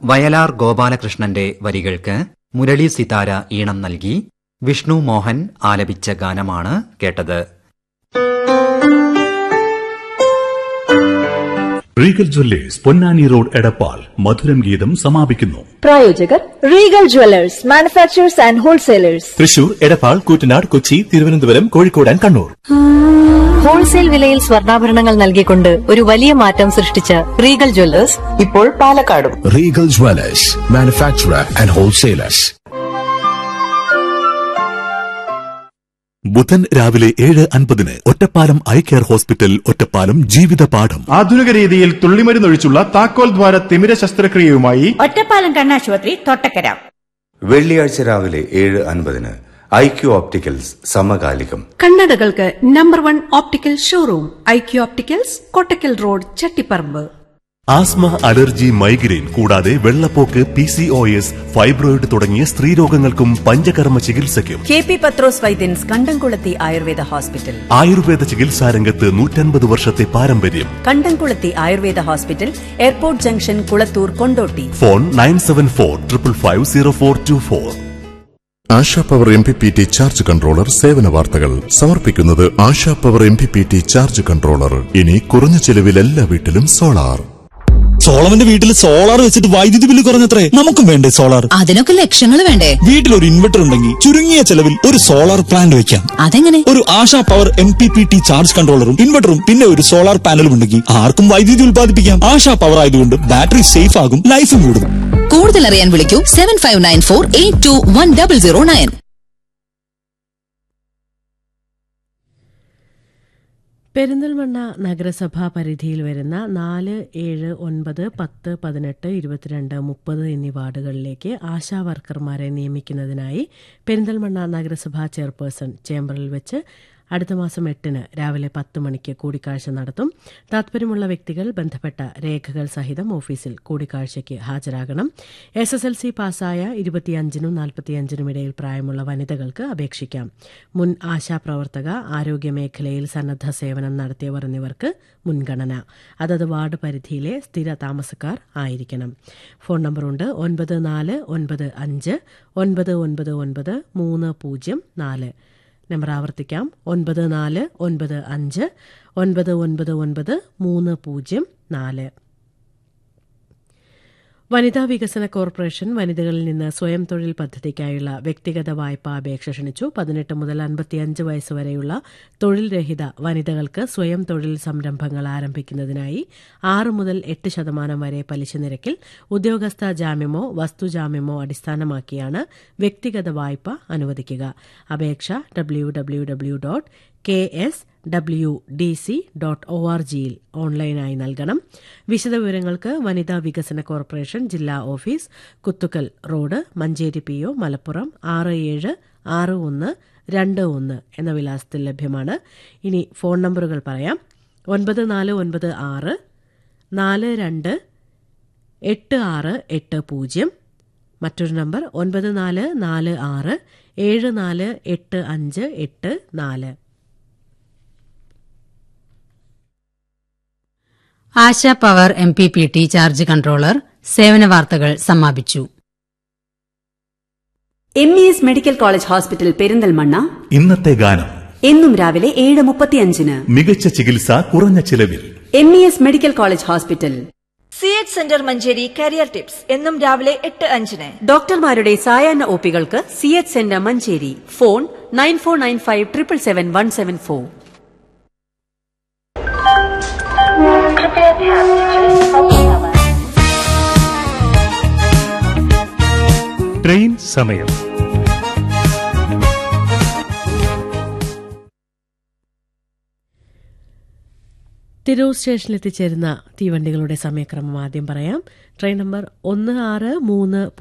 വയലാർ ഗോപാലകൃഷ്ണന്റെ വരികൾക്ക് മുരളി സിതാര ഈണം നൽകി വിഷ്ണു മോഹൻ ആലപിച്ച ഗാനമാണ് കേട്ടത് Regal Jewellers Ponnani road Edappal മധുരം ഗീതം സമാപിക്കുന്നു പ്രായോജകർ Regal Jewellers manufacturers and wholesalers Thrissur Edappal Koottanad Kochi Thiruvananthapuram Kozhikode and Kannur wholesale വിലയിൽ സ്വർണ്ണാഭരണങ്ങൾ നൽകിക്കൊണ്ട് ഒരു വലിയ മാറ്റം സൃഷ്ടിച്ച റീഗൽ ജ്വല്ലേഴ്സ് ഇപ്പോൾ പാലക്കാടും Regal Dwellers, manufacturer and wholesalers. ബുധൻ രാവിലെ ഏഴ് അൻപതിന് Ottapalam eye care hospital Ottapalam ജീവിത പാഠം ആധുനിക രീതിയിൽ തുള്ളിമരുന്നൊഴിച്ചുള്ള താക്കോൽ ദ്വാര തിമിര ശസ്ത്രക്രിയയുമായി ഒറ്റപ്പാലം കണ്ണാശുപത്രി തൊട്ടക്കര വെള്ളിയാഴ്ച രാവിലെ ഏഴ് അൻപതിന് ഐ ക്യു ഓപ്റ്റിക്കൽസ് സമകാലികം കണ്ണടകൾക്ക് number one optical showroom I Q opticals Kottakkal road Chattiparamba asthma allergy migraine കൂടാതെ വെള്ളപ്പോക്ക് P C O S fibroid തുടങ്ങിയ സ്ത്രീരോഗങ്ങൾക്കും പഞ്ചകർമ്മ ചികിത്സയ്ക്കും കെ പി പത്രോസ് വൈദ്യൻസ് കണ്ടംകുളത്തി ആയുർവേദ ഹോസ്പിറ്റൽ ആയുർവേദ ചികിത്സാ രംഗത്ത് നൂറ്റൻപത് വർഷത്തെ പാരമ്പര്യം Kandamkulathi Ayurveda hospital airport junction Kulathur Kondotty phone nine seven four triple five zero four two four Asha power M P P T charge controller സേവന വാർത്തകൾ സമർപ്പിക്കുന്നത് Asha power M P P T charge controller ഇനി കുറഞ്ഞ ചെലവിൽ എല്ലാ വീട്ടിലും സോളാർ സോളമന്റെ വീട്ടിൽ സോളാർ വെച്ചിട്ട് വൈദ്യുതി ബില്ല് കുറഞ്ഞത്രേ നമുക്കും വേണ്ടേ സോളാർ അതിനൊക്കെ ലക്ഷങ്ങൾ വേണ്ടേ വീട്ടിൽ ഒരു ഇൻവെർട്ടർ ഉണ്ടെങ്കിൽ ചുരുങ്ങിയ ചെലവിൽ ഒരു സോളാർ പ്ലാന്റ് വെക്കാം അതെങ്ങനെ ഒരു Asha power M P P T charge കൺട്രോളറും ഇൻവെർട്ടറും പിന്നെ ഒരു സോളാർ പാനലും ഉണ്ടെങ്കിൽ ആർക്കും വൈദ്യുതി ഉൽപ്പാദിപ്പിക്കാം ആശാ പവർ ആയതുകൊണ്ട് ബാറ്ററി സേഫ് ആകും ലൈഫും കൂടും കൂടുതൽ അറിയാൻ വിളിക്കൂ seven five nine four eight two one double zero nine Perinthalmanna നഗരസഭാ പരിധിയിൽ വരുന്ന നാല് ഏഴ് ഒൻപത് പത്ത് പതിനെട്ട് ഇരുപത്തിരണ്ട് മുപ്പത് എന്നീ വാർഡുകളിലേക്ക് ആശാ വർക്കർമാരെ നിയമിക്കുന്നതിനായി പെരിന്തൽമണ്ണ നഗരസഭാ ചെയർപേഴ്സൺ ചേംബറിൽ വെച്ച് അടുത്ത മാസം എട്ടിന് രാവിലെ പത്ത് മണിക്ക് കൂടിക്കാഴ്ച നടത്തും താത്പര്യമുള്ള വ്യക്തികൾ ബന്ധപ്പെട്ട രേഖകൾ സഹിതം ഓഫീസിൽ കൂടിക്കാഴ്ചയ്ക്ക് ഹാജരാകണം എസ് എസ് എൽ സി പാസ്സായ ഇരുപത്തിയഞ്ചിനും നാൽപ്പത്തിയഞ്ചിനും ഇടയിൽ പ്രായമുള്ള വനിതകൾക്ക് അപേക്ഷിക്കാം മുൻ ആശാപ്രവർത്തക ആരോഗ്യമേഖലയിൽ സന്നദ്ധ സേവനം നടത്തിയവർ എന്നിവർക്ക് മുൻഗണന അതത് വാർഡ് പരിധിയിലെ സ്ഥിര താമസക്കാർ ആയിരിക്കണം ഫോൺ നമ്പറുണ്ട് ഒൻപത് നാല് ഒൻപത് അഞ്ച് ഒൻപത് ഒൻപത് ഒൻപത് മൂന്ന് പൂജ്യം നാല് നമ്പർ ആവർത്തിക്കാം ഒൻപത് നാല് ഒൻപത് അഞ്ച് ഒൻപത് ഒൻപത് ഒൻപത് മൂന്ന് പൂജ്യം നാല് വനിതാ വികസന കോർപ്പറേഷൻ വനിതകളിൽ നിന്ന് സ്വയം തൊഴിൽ പദ്ധതിക്കായുള്ള വ്യക്തിഗത വായ്പാ അപേക്ഷ ക്ഷണിച്ചു പതിനെട്ട് മുതൽ അൻപത്തിയഞ്ച് വയസ്സ് വരെയുള്ള തൊഴിൽ രഹിത വനിതകൾക്ക് സ്വയം തൊഴിൽ സംരംഭങ്ങൾ ആരംഭിക്കുന്നതിനായി ആറ് മുതൽ എട്ട് ശതമാനം വരെ പലിശ നിരക്കിൽ ഉദ്യോഗസ്ഥ ജാമ്യമോ വസ്തുജാമ്യമോ അടിസ്ഥാനമാക്കിയാണ് വ്യക്തിഗത വായ്പ അനുവദിക്കുക അപേക്ഷ W W W dot K S W D C dot O R ജിയിൽ ഓൺലൈനായി നൽകണം വിശദവിവരങ്ങൾക്ക് വനിതാ വികസന കോർപ്പറേഷൻ ജില്ലാ office Kuthukkal road Manjeri P O Malappuram ആറ് ഏഴ് ആറ് ഒന്ന് രണ്ട് ഒന്ന് എന്ന വിലാസത്തിൽ ലഭ്യമാണ് ഇനി ഫോൺ നമ്പറുകൾ പറയാം ഒൻപത് നാല് ഒൻപത് ആറ് നാല് രണ്ട് എട്ട് ആറ് എട്ട് പൂജ്യം മറ്റൊരു നമ്പർ ഒൻപത് നാല് നാല് ആറ് ഏഴ് നാല് എട്ട് അഞ്ച് എട്ട് നാല് Asha power M P P T charge controller സേവന വാർത്തകൾ സമാപിച്ചു M E S medical college hospital Perinthalmanna ഇന്നത്തെ ഗാനം എന്നും രാവിലെ ഏഴ് മുപ്പത്തിയഞ്ചിന് മികച്ച ചികിത്സ കുറഞ്ഞ ചിലവിൽ M E S medical college hospital C H centre Manjeri career tips എന്നും രാവിലെ എട്ട് അഞ്ചിന് ഡോക്ടർമാരുടെ സായാഹ്ന ഒപികൾക്ക് C H centre Manjeri phone nine four nine five triple seven one seven four train സമയം തിരൂർ സ്റ്റേഷനിൽ എത്തിച്ചേരുന്ന തീവണ്ടികളുടെ സമയക്രമം ആദ്യം പറയാം ട്രെയിൻ നമ്പർ ഒന്ന് ആറ് മൂന്ന്